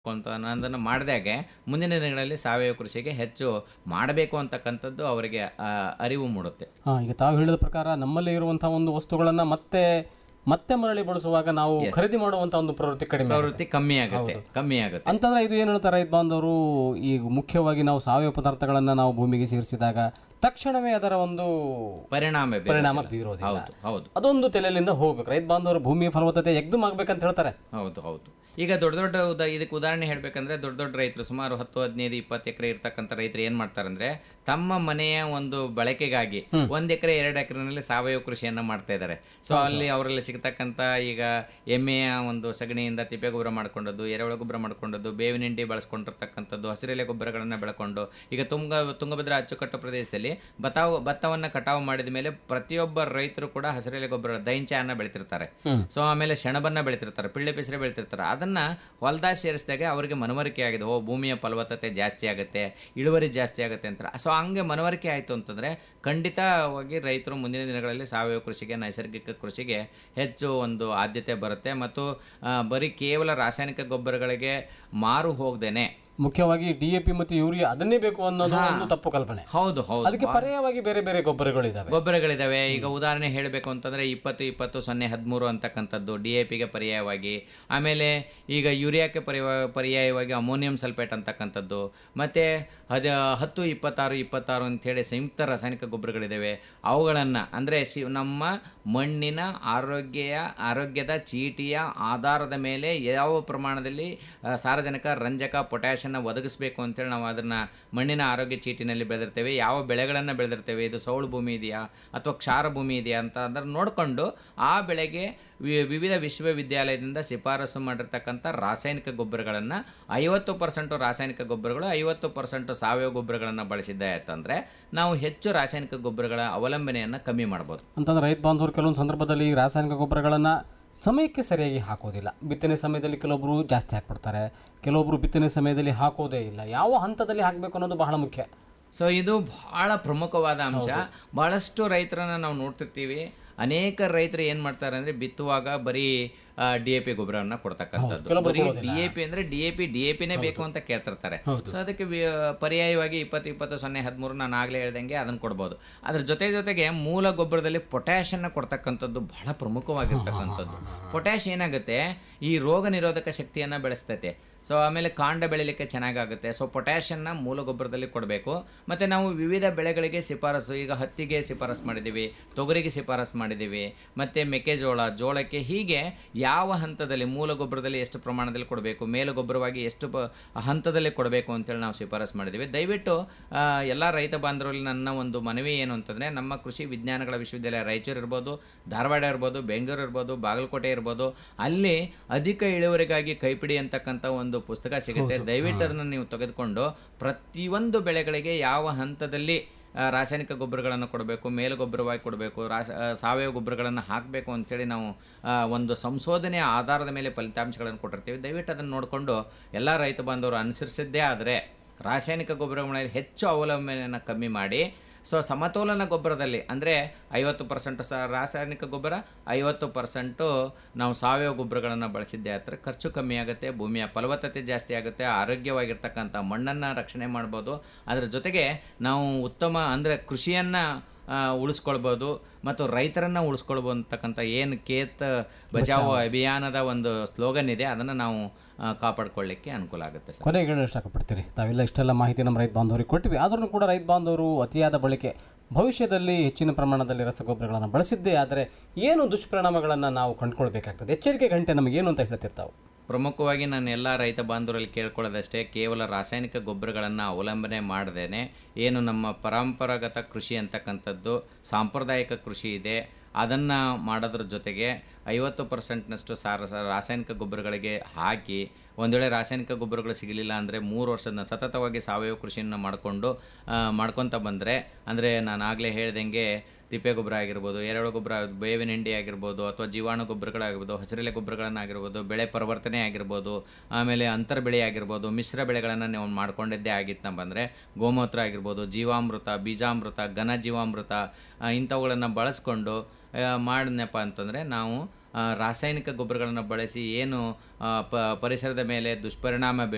ಅಂತ ಅನ್ನೋದನ್ನು ಮಾಡಿದಾಗೆ ಮುಂದಿನ ದಿನಗಳಲ್ಲಿ ಸಾವಯವ ಕೃಷಿಗೆ ಹೆಚ್ಚು ಮಾಡಬೇಕು ಅಂತಕ್ಕಂಥದ್ದು ಅವರಿಗೆ ಆ, ಅರಿವು ಮೂಡುತ್ತೆ ಹಾ ಈಗ ತಾವು ಹೇಳಿದ ಪ್ರಕಾರ ನಮ್ಮಲ್ಲಿ ಇರುವಂತಹ ಒಂದು ವಸ್ತುಗಳನ್ನ ಮತ್ತೆ ಮತ್ತೆ ಮರಳಿ ಬಳಸುವಾಗ ನಾವು ಖರೀದಿ ಮಾಡುವಂತ ಒಂದು ಪ್ರವೃತ್ತಿ ಕಡಿಮೆ ಆಗುತ್ತೆ. ಪ್ರವೃತ್ತಿ ಕಮ್ಮಿ ಆಗುತ್ತೆ ಕಮ್ಮಿ ಆಗುತ್ತೆ ಅಂತಂದ್ರೆ ಇದು ಏನು ಹೇಳ್ತಾರೆ ರೈತ ಬಾಂಧವರು ಈ ಮುಖ್ಯವಾಗಿ ನಾವು ಸಾವಯವ ಪದಾರ್ಥಗಳನ್ನ ನಾವು ಭೂಮಿಗೆ ಸೇರಿಸಿದಾಗ ತಕ್ಷಣವೇ ಅದರ ಒಂದು ಪರಿಣಾಮ ಬೀರುತ್ತೆ. ಪರಿಣಾಮ ಬೀರೋದಿಲ್ಲ ಹೌದು ಹೌದು ಅದೊಂದು ತಲೆಯಲ್ಲಿಂದ ಹೋಗ್ಬೇಕು ರೈತ ಬಾಂಧವರು ಭೂಮಿಯ ಫಲವತ್ತತೆ ಎಗ್ದು ಆಗ್ಬೇಕಂತ ಹೇಳ್ತಾರೆ ಹೌದು ಹೌದು ಈಗ ದೊಡ್ಡ ದೊಡ್ಡ ಉದಾ ಇದಕ್ಕೆ ಉದಾಹರಣೆ ಹೇಳಬೇಕಂದ್ರೆ ದೊಡ್ಡ ದೊಡ್ಡ ರೈತರು ಸುಮಾರು ಹತ್ತು ಹದಿನೈದು ಇಪ್ಪತ್ತು ಎಕರೆ ಇರ್ತಕ್ಕಂಥ ರೈತರು ಏನು ಮಾಡ್ತಾರಂದ್ರೆ ತಮ್ಮ ಮನೆಯ ಒಂದು ಬಳಕೆಗಾಗಿ ಒಂದು ಎಕರೆ ಎರಡು ಎಕರೆನಲ್ಲಿ ಸಾವಯವ ಕೃಷಿಯನ್ನು ಮಾಡ್ತಾ ಇದ್ದಾರೆ ಸೊ ಅಲ್ಲಿ ಅವರಲ್ಲಿ ಸಿಗ್ತಕ್ಕಂಥ ಈಗ ಎಮ್ಮೆಯ ಒಂದು ಸಗಣಿಯಿಂದ ತಿಪ್ಪೆ ಗೊಬ್ಬರ ಮಾಡ್ಕೊಂಡದ್ದು ಎರೆಹುಳ ಗೊಬ್ಬರ ಮಾಡ್ಕೊಂಡದ್ದು ಬೇವಿನ ಹಿಂಡಿ ಬಳಸ್ಕೊಂಡಿರ್ತಕ್ಕಂಥದ್ದು ಹಸಿರೆಲೆ ಗೊಬ್ಬರಗಳನ್ನು ಬೆಳ್ಕೊಂಡು ಈಗ ತುಂಗ ತುಂಗಭದ್ರಾ ಅಚ್ಚುಕಟ್ಟು ಪ್ರದೇಶದಲ್ಲಿ ಭತ್ತಾವು ಭತ್ತವನ್ನು ಕಟಾವು ಮಾಡಿದ ಮೇಲೆ ಪ್ರತಿಯೊಬ್ಬ ರೈತರು ಕೂಡ ಹಸಿರೆಲೆ ಗೊಬ್ಬರ ದೈಂಚೆಯನ್ನು ಬೆಳಿತಿರ್ತಾರೆ ಸೊ ಆಮೇಲೆ ಸೆಣಬನ್ನ ಬೆಳಿತಿರ್ತಾರೆ ಪಿಳ್ಳೆ ಪೆಸರೆ ಬೆಳಿತಿರ್ತಾರೆ ಅದನ್ನ ಹೊಲ್ದಾಗ ಸೇರಿಸಿದಾಗ ಅವರಿಗೆ ಮನವರಿಕೆ ಆಗಿದೆ ಓ ಭೂಮಿಯ ಫಲವತ್ತತೆ ಜಾಸ್ತಿ ಆಗುತ್ತೆ ಇಳುವರಿ ಜಾಸ್ತಿ ಆಗುತ್ತೆ ಅಂತ ಸೊ ಹಂಗೆ ಮನವರಿಕೆ ಆಯಿತು ಅಂತಂದ್ರೆ ಖಂಡಿತವಾಗಿ ರೈತರು ಮುಂದಿನ ದಿನಗಳಲ್ಲಿ ಸಾವಯವ ಕೃಷಿಗೆ ನೈಸರ್ಗಿಕ ಕೃಷಿಗೆ ಹೆಚ್ಚು ಒಂದು ಆದ್ಯತೆ ಬರುತ್ತೆ ಮತ್ತು ಆ, ಬರೀ ಕೇವಲ ರಾಸಾಯನಿಕ ಗೊಬ್ಬರಗಳಿಗೆ ಮಾರು ಹೋಗ್ದೇನೆ ಮುಖ್ಯವಾಗಿ ಡಿ ಎ ಪಿ ಮತ್ತು ಯೂರಿಯಾ ಅದನ್ನೇ ಬೇಕು ಅನ್ನೋದು ಒಂದು ತಪ್ಪು ಕಲ್ಪನೆ ಹೌದು ಹೌದು ಅದಕ್ಕೆ ಪರ್ಯಾಯವಾಗಿ ಬೇರೆ ಬೇರೆ ಗೊಬ್ಬರಗಳಿದಾವೆ ಗೊಬ್ಬರಗಳಿದಾವೆ ಈಗ ಉದಾಹರಣೆ ಹೇಳಬೇಕು ಅಂತಂದ್ರೆ ಇಪ್ಪತ್ತು ಇಪ್ಪತ್ತು ಸೊನ್ನೆ ಹದಿಮೂರು ಅಂತಕ್ಕಂಥದ್ದು ಡಿ ಎ ಪಿಗೆ ಪರ್ಯಾಯವಾಗಿ ಆಮೇಲೆ ಈಗ ಯೂರಿಯಾಕ್ಕೆ ಪರ್ಯಾಯ ಪರ್ಯಾಯವಾಗಿ ಅಮೋನಿಯಂ ಸಲ್ಫೇಟ್ ಅಂತಕ್ಕಂಥದ್ದು ಮತ್ತೆ ಹದ ಹತ್ತು ಇಪ್ಪತ್ತಾರು ಇಪ್ಪತ್ತಾರು ಅಂಥೇಳಿ ಸಂಯುಕ್ತ ರಾಸಾಯನಿಕ ಗೊಬ್ಬರಗಳಿದ್ದಾವೆ ಅವುಗಳನ್ನು ಅಂದರೆ ಸಿ ನಮ್ಮ ಮಣ್ಣಿನ ಆರೋಗ್ಯ ಆರೋಗ್ಯದ ಚೀಟಿಯ ಆಧಾರದ ಮೇಲೆ ಯಾವ ಪ್ರಮಾಣದಲ್ಲಿ ಆ, ಸಾರಜನಕ ರಂಜಕ ಪೊಟ್ಯಾಷನ್ನ ಒದಗಿಸಬೇಕು ಅಂತೇಳಿ ನಾವು ಅದನ್ನು ಮಣ್ಣಿನ ಆರೋಗ್ಯ ಚೀಟಿನಲ್ಲಿ ಬೆಳೆದಿರ್ತೇವೆ ಯಾವ ಬೆಳೆಗಳನ್ನು ಬೆಳೆದಿರ್ತೇವೆ ಇದು ಸೌಳು ಭೂಮಿ ಇದೆಯಾ ಅಥವಾ ಕ್ಷಾರ ಭೂಮಿ ಇದೆಯಾ ಅಂತ ಅದನ್ನು ನೋಡಿಕೊಂಡು ಆ ಬೆಳೆಗೆ ವಿ- ವಿವಿಧ ವಿಶ್ವವಿದ್ಯಾಲಯದಿಂದ ಶಿಫಾರಸು ಮಾಡಿರ್ತಕ್ಕಂಥ ರಾಸಾಯನಿಕ ಗೊಬ್ಬರಗಳನ್ನು ಐವತ್ತು ಪರ್ಸೆಂಟು ರಾಸಾಯನಿಕ ಗೊಬ್ಬರಗಳು ಐವತ್ತು ಪರ್ಸೆಂಟು ಸಾವಯವ ಗೊಬ್ಬರಗಳನ್ನು ಬಳಸಿದ್ದೆ ಆಯ್ತಂದರೆ ನಾವು ಹೆಚ್ಚು ರಾಸಾಯನಿಕ ಗೊಬ್ಬರಗಳ ಅವಲಂಬನೆಯನ್ನು ಕಮ್ಮಿ ಮಾಡ್ಬೋದು ಅಂತಂದ್ರೆ ರೈತ ಬಾಂಧವರು ಕೆಲವೊಂದು ಸಂದರ್ಭದಲ್ಲಿ ಈ ರಾಸಾಯನಿಕ ಗೊಬ್ಬರಗಳನ್ನ ಸಮಯಕ್ಕೆ ಸರಿಯಾಗಿ ಹಾಕೋದಿಲ್ಲ ಬಿತ್ತನೆ ಸಮಯದಲ್ಲಿ ಕೆಲವೊಬ್ರು ಜಾಸ್ತಿ ಹಾಕ್ಬಿಡ್ತಾರೆ ಕೆಲವೊಬ್ರು ಬಿತ್ತನೆ ಸಮಯದಲ್ಲಿ ಹಾಕೋದೇ ಇಲ್ಲ ಯಾವ ಹಂತದಲ್ಲಿ ಹಾಕಬೇಕು ಅನ್ನೋದು ಬಹಳ ಮುಖ್ಯ ಸೊ ಇದು ಬಹಳ ಪ್ರಮುಖವಾದ ಅಂಶ ಬಹಳಷ್ಟು ರೈತರನ್ನ ನಾವು ನೋಡ್ತಿರ್ತೀವಿ ಅನೇಕ ರೈತರು ಏನು ಮಾಡ್ತಾರೆ ಅಂದರೆ ಬಿತ್ತುವಾಗ ಬರೀ ಡಿ ಎ ಪಿ ಗೊಬ್ಬರವನ್ನು ಕೊಡ್ತಕ್ಕಂಥದ್ದು ಬರೀ ಡಿ ಎ ಪಿ ಅಂದರೆ D A P D A ಪಿನೇ ಬೇಕು ಅಂತ ಕೇಳ್ತಿರ್ತಾರೆ ಸೊ ಅದಕ್ಕೆ ವಿ- ಪರ್ಯಾಯವಾಗಿ ಇಪ್ಪತ್ತು ಇಪ್ಪತ್ತು ಸೊನ್ನೆ ಹದಿಮೂರು ನಾನು ಆಗಲೇ ಹೇಳ್ದಂಗೆ ಅದನ್ನು ಕೊಡ್ಬೋದು ಅದ್ರ ಜೊತೆ ಜೊತೆಗೆ ಮೂಲ ಗೊಬ್ಬರದಲ್ಲಿ ಪೊಟ್ಯಾಷನ್ನ ಕೊಡ್ತಕ್ಕಂಥದ್ದು ಬಹಳ ಪ್ರಮುಖವಾಗಿರ್ತಕ್ಕಂಥದ್ದು ಪೊಟ್ಯಾಷ್ ಏನಾಗುತ್ತೆ ಈ ರೋಗ ನಿರೋಧಕ ಶಕ್ತಿಯನ್ನು ಬೆಳೆಸ್ತೈತೆ ಸೊ ಆಮೇಲೆ ಕಾಂಡ ಬೆಳಿಲಿಕ್ಕೆ ಚೆನ್ನಾಗಾಗುತ್ತೆ ಸೊ ಪೊಟ್ಯಾಷನ್ನ ಮೂಲ ಗೊಬ್ಬರದಲ್ಲಿ ಕೊಡಬೇಕು ಮತ್ತು ನಾವು ವಿವಿಧ ಬೆಳೆಗಳಿಗೆ ಶಿಫಾರಸು ಈಗ ಹತ್ತಿಗೆ ಶಿಫಾರಸು ಮಾಡಿದ್ದೀವಿ ತೊಗರಿಗೆ ಶಿಫಾರಸು ಮಾಡಿದ್ದೀವಿ ಮತ್ತು ಮೆಕ್ಕೆಜೋಳ ಜೋಳಕ್ಕೆ ಹೀಗೆ ಯಾವ ಹಂತದಲ್ಲಿ ಮೂಲ ಗೊಬ್ಬರದಲ್ಲಿ ಎಷ್ಟು ಪ್ರಮಾಣದಲ್ಲಿ ಕೊಡಬೇಕು ಮೇಲು ಗೊಬ್ಬರವಾಗಿ ಎಷ್ಟು ಪ ಹಂತದಲ್ಲಿ ಕೊಡಬೇಕು ಅಂತೇಳಿ ನಾವು ಶಿಫಾರಸು ಮಾಡಿದ್ದೀವಿ ದಯವಿಟ್ಟು ಎಲ್ಲ ರೈತ ಬಾಂಧವರಲ್ಲಿ ನನ್ನ ಒಂದು ಮನವಿ ಏನು ಅಂತಂದರೆ ನಮ್ಮ ಕೃಷಿ ವಿಜ್ಞಾನಗಳ ವಿಶ್ವವಿದ್ಯಾಲಯ ರಾಯಚೂರು ಇರ್ಬೋದು ಧಾರವಾಡ ಇರ್ಬೋದು ಬೆಂಗಳೂರು ಇರ್ಬೋದು ಬಾಗಲಕೋಟೆ ಇರ್ಬೋದು ಅಲ್ಲಿ ಅಧಿಕ ಇಳುವರಿಗಾಗಿ ಕೈಪಿಡಿ ಅಂತಕ್ಕಂಥ ಒಂದು ಪುಸ್ತಕ ಸಿಗುತ್ತೆ ದಯವಿಟ್ಟು ಅದನ್ನು ನೀವು ತೆಗೆದುಕೊಂಡು ಪ್ರತಿಯೊಂದು ಬೆಳೆಗಳಿಗೆ ಯಾವ ಹಂತದಲ್ಲಿ ಆ, ರಾಸಾಯನಿಕ ಗೊಬ್ಬರಗಳನ್ನು ಕೊಡಬೇಕು ಮೇಲು ಗೊಬ್ಬರವಾಗಿ ಕೊಡಬೇಕು ರಾಸ ಆ, ಸಾವಯವ ಗೊಬ್ಬರಗಳನ್ನು ಹಾಕಬೇಕು ಅಂತೇಳಿ ನಾವು ಆ, ಒಂದು ಸಂಶೋಧನೆಯ ಆಧಾರದ ಮೇಲೆ ಫಲಿತಾಂಶಗಳನ್ನು ಕೊಟ್ಟಿರ್ತೀವಿ ದಯವಿಟ್ಟು ಅದನ್ನು ನೋಡಿಕೊಂಡು ಎಲ್ಲ ರೈತ ಬಾಂಧವರು ಅನುಸರಿಸಿದ್ದೇ ಆದರೆ ರಾಸಾಯನಿಕ ಗೊಬ್ಬರಗಳ ಮೇಲೆ ಹೆಚ್ಚು ಅವಲಂಬನೆಯನ್ನು ಕಮ್ಮಿ ಮಾಡಿ ಸೊ ಸಮತೋಲನ ಗೊಬ್ಬರದಲ್ಲಿ ಅಂದರೆ ಐವತ್ತು ಪರ್ಸೆಂಟು ಸ ರಾಸಾಯನಿಕ ಗೊಬ್ಬರ ಐವತ್ತು ಪರ್ಸೆಂಟು ನಾವು ಸಾವಯವ ಗೊಬ್ಬರಗಳನ್ನು ಬಳಸಿದ್ದೆ ಹತ್ರ ಖರ್ಚು ಕಮ್ಮಿ ಆಗುತ್ತೆ ಭೂಮಿಯ ಫಲವತ್ತತೆ ಜಾಸ್ತಿ ಆಗುತ್ತೆ ಆರೋಗ್ಯವಾಗಿರ್ತಕ್ಕಂಥ ಮಣ್ಣನ್ನು ರಕ್ಷಣೆ ಮಾಡ್ಬೋದು ಅದರ ಜೊತೆಗೆ ನಾವು ಉತ್ತಮ ಅಂದರೆ ಕೃಷಿಯನ್ನು ಆ, ಉಳಿಸ್ಕೊಳ್ಬೋದು ಮತ್ತು ರೈತರನ್ನು ಉಳಿಸ್ಕೊಳ್ಬೋದು ಅಂತಕ್ಕಂಥ ಏನು ಕೇತ್ ಬಚಾವೋ ಅಭಿಯಾನದ ಒಂದು ಸ್ಲೋಗನ್ ಇದೆ ಅದನ್ನು ನಾವು ಆ, ಕಾಪಾಡ್ಕೊಳ್ಳಿಕ್ಕೆ ಅನುಕೂಲ ಆಗುತ್ತೆ ಸರ್ ಕೊನೆಗೆ ಹೇಳಲು ಇಷ್ಟಪಡ್ತೀರಿ ತಾವೆಲ್ಲ ಇಷ್ಟೆಲ್ಲ ಮಾಹಿತಿ ನಮ್ಮ ರೈತ ಬಾಂಧವರಿಗೆ ಕೊಟ್ಟಿವಿ ಆದ್ರೂ ಕೂಡ ರೈತ ಬಾಂಧವರು ಅತಿಯಾದ ಬಳಕೆ ಭವಿಷ್ಯದಲ್ಲಿ ಹೆಚ್ಚಿನ ಪ್ರಮಾಣದಲ್ಲಿ ರಸಗೊಬ್ಬರಗಳನ್ನು ಬಳಸಿದ್ದೇ ಆದರೆ ಏನು ದುಷ್ಪರಿಣಾಮಗಳನ್ನು ನಾವು ಕಂಡುಕೊಳ್ಬೇಕಾಗ್ತದೆ ಎಚ್ಚರಿಕೆ ಗಂಟೆ ನಮಗೇನು ಅಂತ ಹೇಳ್ತಿರ್ತಾವೆ ಪ್ರಮುಖವಾಗಿ ನಾನು ಎಲ್ಲ ರೈತ ಬಾಂಧವರಲ್ಲಿ ಕೇಳ್ಕೊಳ್ಳೋದಷ್ಟೇ ಕೇವಲ ರಾಸಾಯನಿಕ ಗೊಬ್ಬರಗಳನ್ನು ಅವಲಂಬನೆ ಮಾಡದೇನೆ ಏನು ನಮ್ಮ ಪರಂಪರಾಗತ ಕೃಷಿ ಅಂತಕ್ಕಂಥದ್ದು ಸಾಂಪ್ರದಾಯಿಕ ಕೃಷಿ ಇದೆ ಅದನ್ನು ಮಾಡೋದ್ರ ಜೊತೆಗೆ ಐವತ್ತು ಪರ್ಸೆಂಟ್ನಷ್ಟು ಸಾರ ಸ- ರಾಸಾಯನಿಕ ಗೊಬ್ಬರಗಳಿಗೆ ಹಾಕಿ ಒಂದು ವೇಳೆ ರಾಸಾಯನಿಕ ಗೊಬ್ಬರಗಳು ಸಿಗಲಿಲ್ಲ ಅಂದರೆ ಮೂರು ವರ್ಷದ ಸತತವಾಗಿ ಸಾವಯವ ಕೃಷಿಯನ್ನು ಮಾಡಿಕೊಂಡು ಮಾಡ್ಕೊತ ಬಂದರೆ ಅಂದರೆ ನಾನು ಆಗಲೇ ಹೇಳ್ದಂಗೆ ತಿಪ್ಪೆ ಗೊಬ್ಬರ ಆಗಿರ್ಬೋದು ಎರೆಹುಳ ಗೊಬ್ಬರ ಬೇವಿನ ಹಿಂಡಿ ಆಗಿರ್ಬೋದು ಅಥವಾ ಜೀವಾಣು ಗೊಬ್ಬರಗಳಾಗಿರ್ಬೋದು ಹಸಿರೆಲೆ ಗೊಬ್ಬರಗಳನ್ನಾಗಿರ್ಬೋದು ಬೆಳೆ ಪರಿವರ್ತನೆ ಆಗಿರ್ಬೋದು ಆಮೇಲೆ ಅಂತರ ಬೆಳೆ ಆಗಿರ್ಬೋದು ಮಿಶ್ರ ಬೆಳೆಗಳನ್ನು ನೀವು ಮಾಡ್ಕೊಂಡಿದ್ದೇ ಆಗಿತ್ತು ಬಂದರೆ ಗೋಮೂತ್ರ ಆಗಿರ್ಬೋದು ಜೀವಾಮೃತ ಬೀಜಾಮೃತ ಘನ ಜೀವಾಮೃತ ಆ, ಇಂಥವುಗಳನ್ನು ಬಳಸ್ಕೊಂಡು ಮಾಡಿದ್ನಪ್ಪ ಅಂತಂದರೆ ನಾವು ಆ, ರಾಸಾಯನಿಕ ಗೊಬ್ಬರಗಳನ್ನು ಬಳಸಿ ಏನು ಆ, ಪ ಪರಿಸರದ ಮೇಲೆ ದುಷ್ಪರಿಣಾಮ ಬೀಳ್